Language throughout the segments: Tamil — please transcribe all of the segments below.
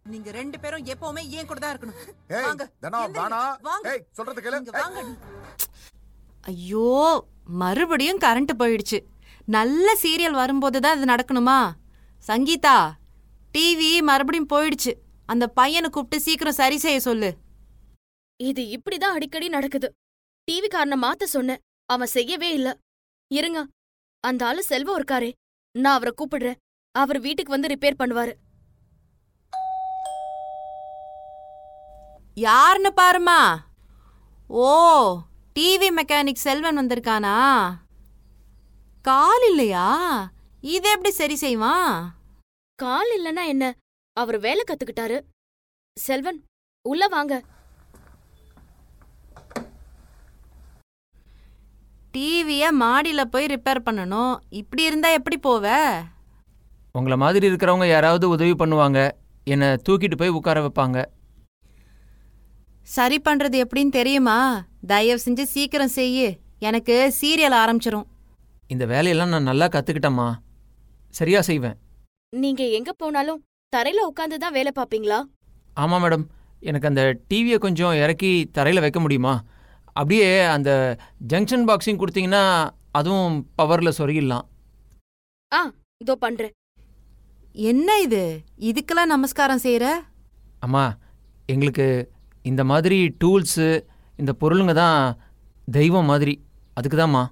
நீங்க ரெண்டு பேரும் எப்பவுமே ஏன் கூட தான் இருக்கணும் ஏய் வாங்க தனா எந்திரிங்க. தானா வாங்க ஏய் சொல்றது கேளு இங்க ஏய், வாங்க ஐயோ மறுபடியும் கரண்ட் போயிடுச்சு நல்ல சீரியல் வரும்போது தான் இது நடக்கணுமா சங்கீதா டிவி மறுபடியும் போயிடுச்சு அந்த பையனை கூப்பிட்டு சீக்கிரம் சரி செய்ய சொல்லு இது இப்படிதான் அடிக்கடி நடக்குது டிவி காரனை மாத்த சொன்னேன் அவன் செய்யவே இல்ல இருங்க அந்த ஆளு செல்வம் இருக்காரே நான் அவரை கூப்பிடுறேன் அவர் வீட்டுக்கு வந்து ரிப்பேர் பண்ணுவாரு யாருன்னு பாருமா ஓ டிவி மெக்கானிக் செல்வன் வந்திருக்கானா கால் இல்லையா இது எப்படி சரி செய்வான் கால் இல்லனா என்ன அவர் வேலை கத்துக்கிட்டாரு செல்வன் உள்ள வாங்க டிவிய மாடியில போய் ரிப்பேர் பண்ணணும் இப்படி இருந்தா எப்படி போவ உங்களை மாதிரி இருக்கிறவங்க யாராவது உதவி பண்ணுவாங்க என்னை தூக்கிட்டு போய் உட்கார வைப்பாங்க சரி பண்றது எப்படின்னு தெரியுமா தயவு செஞ்சு சீக்கிரம் செய்யு எனக்கு சீரியல் ஆரம்பிச்சிரும் இந்த வேலையெல்லாம் நான் நல்லா கற்றுக்கிட்டேம்மா சரியா செய்வேன் நீங்க எங்க போனாலும் தரையில உட்கார்ந்து தான் வேலை பாப்பீங்களா ஆமாம் மேடம் எனக்கு அந்த டிவியை கொஞ்சம் இறக்கி தரையில் வைக்க முடியுமா அப்படியே அந்த ஜங்ஷன் பாக்ஸிங் கொடுத்தீங்கன்னா அதுவும் பவரில் சொருகிடலாம் ஆ இதோ பண்றேன் என்ன இது இதுக்கெல்லாம் நமஸ்காரம் செய்யற அம்மா எங்களுக்கு இந்த மாதிரி டூல்ஸு இந்த பொருளுங்க தான் தெய்வம் மாதிரி அதுக்கு தான்மா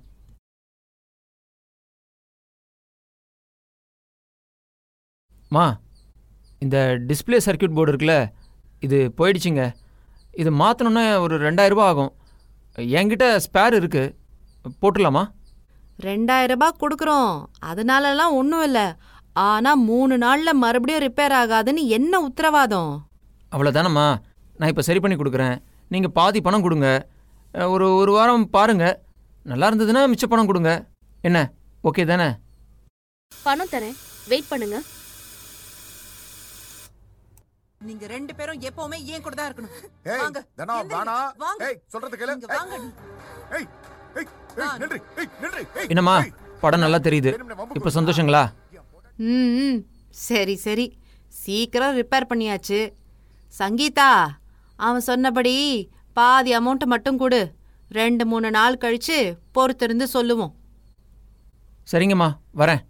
மா இந்த டிஸ்ப்ளே சர்க்யூட் போர்டு இருக்குல்ல இது போயிடுச்சுங்க இது மாற்றணுன்னா ஒரு ரெண்டாயிரம் ரூபாய் ஆகும் என்கிட்ட ஸ்பேர் இருக்கு போட்டுடலாமா ரெண்டாயிரம் ரூபாய் கொடுக்குறோம் அதனாலலாம் ஒன்றும் இல்லை ஆனா மூணு நாள்ல மறுபடியும் ரிப்பேர் ஆகாதுன்னு என்ன உத்தரவாதம் அவ்வளோதானம்மா நான் இப்போ சரி பண்ணி கொடுக்குறேன் நீங்கள் பாதி பணம் கொடுங்க அஹ், ஒரு ஒரு வாரம் பாருங்க நல்லா இருந்ததுன்னா மிச்ச பணம் கொடுங்க என்ன ஓகே தானே பணம் தரேன் வெயிட் பண்ணுங்க நீங்க ரெண்டு பேரும் எப்பவுமே ஏன் கூட தான் இருக்கணும் ஏய் வாங்க தனா எந்திரிங்க. தானா வாங்க ஏய் சொல்றது கேளு இங்க ஏய், வாங்க ஏய் ஏய் ஏய் நின்று ஏய் நின்று ஏய் என்னம்மா ஏய், படம் நல்லா தெரியுது வேணும்னே வம்புக்கு இப்போ சந்தோஷங்களா ம் ம். சரி சரி சீக்கிரம் ரிப்பேர் பண்ணியாச்சு சங்கீதா அவன் சொன்னபடி பாதி அமௌண்ட் மட்டும் கொடு ரெண்டு மூணு நாள் கழிச்சு பொறுத்திருந்து சொல்லுவோம் சரிங்கம்மா வரேன்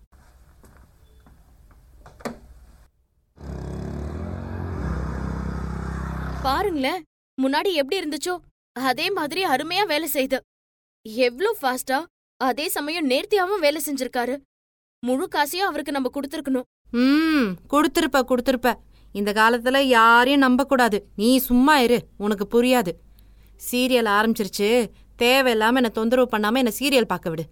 பாருங்களேன் முன்னாடி எப்படி இருந்துச்சோ அதே மாதிரி அருமையா வேலை செய்து எவ்ளோ ஃபாஸ்டா அதே சமயம் நேர்த்தியாவும் வேலை செஞ்சிருக்காரு முழு காசையும் அவருக்கு நம்ம கொடுத்துருக்கணும் ம் கொடுத்துருப்ப கொடுத்துருப்ப இந்த காலத்துல யாரையும் நம்பக்கூடாது நீ சும்மா இரு உனக்கு புரியாது சீரியல் ஆரம்பிச்சிருச்சு தேவையில்லாம என்ன தொந்தரவு பண்ணாம என்ன சீரியல் பார்க்க விடு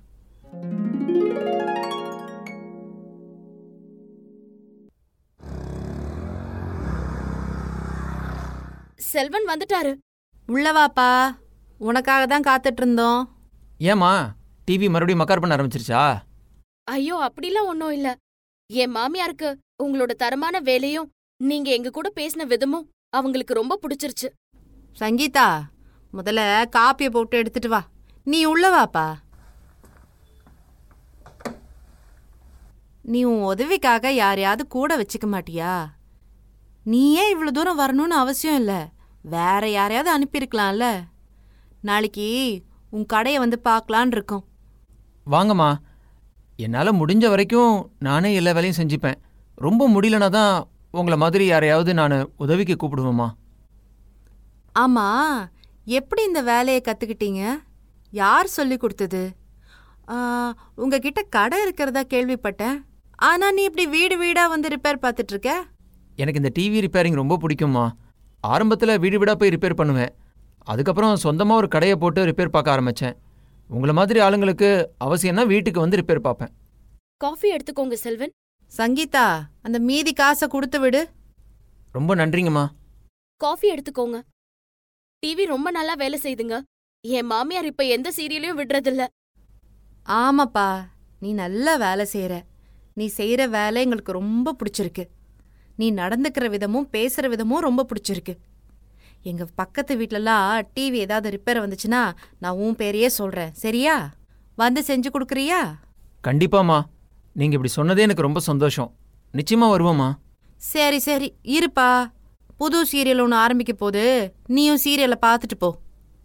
செல்வன் வந்துட்டாரு உள்ளவாப்பா உனக்காக தான் காத்துட்டு இருந்தோம் ஏம்மா டிவி மறுபடியும் மக்கார் பண்ண ஆரம்பிச்சிருச்சா ஐயோ அப்படிலாம் ஒன்றும் இல்ல என் மாமியாருக்கு உங்களோட தரமான வேலையும் நீங்க எங்க கூட பேசின விதமும் அவங்களுக்கு ரொம்ப பிடிச்சிருச்சு சங்கீதா முதல்ல காப்பியை போட்டு எடுத்துட்டு வா நீ உள்ளவாப்பா நீ உன் உதவிக்காக யாரையாவது கூட வச்சுக்க மாட்டியா நீயே இவ்வளோ தூரம் வரணும்னு அவசியம் இல்லை வேற யாரையாவது அனுப்பியிருக்கலாம்ல நாளைக்கு உன் கடையை வந்து பார்க்கலான் இருக்கோம் வாங்கம்மா என்னால் முடிஞ்ச வரைக்கும் நானே எல்லா வேலையும் செஞ்சுப்பேன் ரொம்ப முடியலனா தான் உங்களை மாதிரி யாரையாவது நான் உதவிக்கு கூப்பிடுவேம்மா ஆமா எப்படி இந்த வேலையை கத்துக்கிட்டீங்க யார் சொல்லி கொடுத்தது ஆ, உங்ககிட்ட கடை இருக்கிறதா கேள்விப்பட்டேன் ஆனா நீ இப்படி வீடு வீடா வந்து ரிப்பேர் பார்த்துட்டு இருக்க எனக்கு இந்த டிவி ரிப்பேரிங் ரொம்ப பிடிக்கும்மா ஆரம்பத்தில் வீடு வீடாக போய் ரிப்பேர் பண்ணுவேன் அதுக்கப்புறம் சொந்தமாக ஒரு கடையை போட்டு ரிப்பேர் பார்க்க ஆரம்பித்தேன் உங்களை மாதிரி ஆளுங்களுக்கு அவசியம்னா வீட்டுக்கு வந்து ரிப்பேர் பார்ப்பேன் காஃபி எடுத்துக்கோங்க செல்வன் சங்கீதா அந்த மீதி காசை கொடுத்து விடு ரொம்ப நன்றிங்கம்மா காஃபி எடுத்துக்கோங்க டிவி ரொம்ப நல்லா வேலை செய்துங்க என் மாமியார் இப்ப எந்த சீரியலையும் விடுறதில்ல ஆமாப்பா நீ நல்ல வேலை செய்யற நீ செய்யற வேலை எங்களுக்கு ரொம்ப பிடிச்சிருக்கு நீ நடந்துக்கிற விதமும் பேசுற விதமும் ரொம்ப பிடிச்சிருக்கு எங்க பக்கத்து வீட்லலாம் டிவி ஏதாவது ரிப்பேர் வந்துச்சுன்னா நான் உன் பேரையே சொல்றேன் சரியா வந்து செஞ்சு கொடுக்குறியா கண்டிப்பாம்மா நீங்கள் இப்படி சொன்னதே எனக்கு ரொம்ப சந்தோஷம் நிச்சயமாக வருவோம்மா சரி சரி இருப்பா புது சீரியல் ஒன்று ஆரம்பிக்க போது நீயும் சீரியலை பார்த்துட்டு போ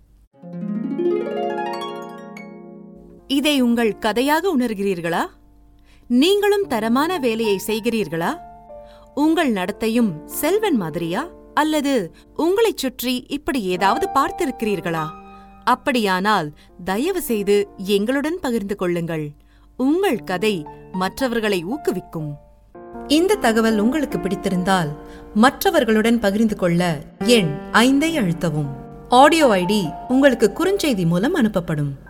இதை உங்கள் கதையாக உணர்கிறீர்களா நீங்களும் தரமான வேலையை செய்கிறீர்களா உங்கள் நடத்தையும் செல்வன் மாதிரியா அல்லது உங்களைச் சுற்றி இப்படி ஏதாவது பார்த்திருக்கிறீர்களா அப்படியானால் தயவு செய்து எங்களுடன் பகிர்ந்து கொள்ளுங்கள் உங்கள் கதை மற்றவர்களை ஊக்குவிக்கும் இந்த தகவல் உங்களுக்கு பிடித்திருந்தால் மற்றவர்களுடன் பகிர்ந்து கொள்ள எண் ஐந்தை அழுத்தவும் ஆடியோ ஐடி உங்களுக்கு குறுஞ்செய்தி மூலம் அனுப்பப்படும்